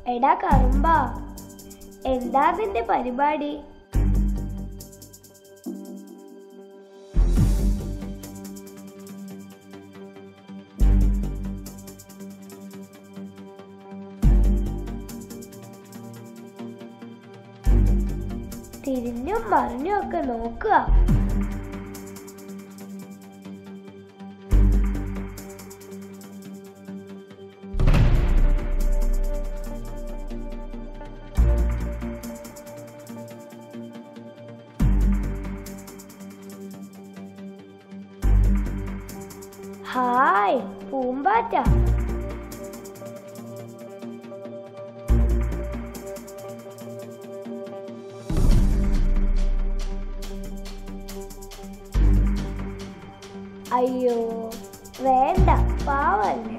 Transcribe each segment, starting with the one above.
എടാ കറുമ്പ എന്താ നിന്റെ പരിപാടി തിരിഞ്ഞും മറിഞ്ഞും ഒക്കെ നോക്കുക ഹായ് പൂമ്പാറ്റ അയ്യോ വേണ്ട പാവല്ലേ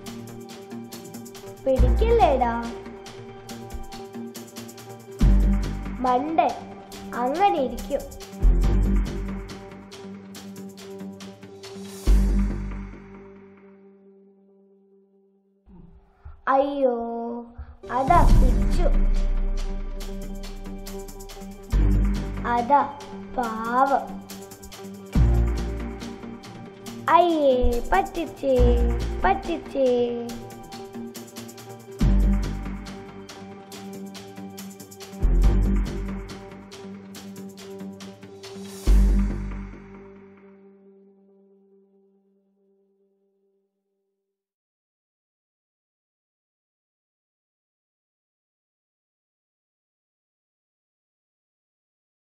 പിടിക്കില്ലേടാ മണ്ടൻ അങ്ങനെ ഇരിക്കും അയ്യോ അതാ പിച്ചു അതാ പാവം അയ്യേ പറ്റിച്ചേ പറ്റിച്ചേ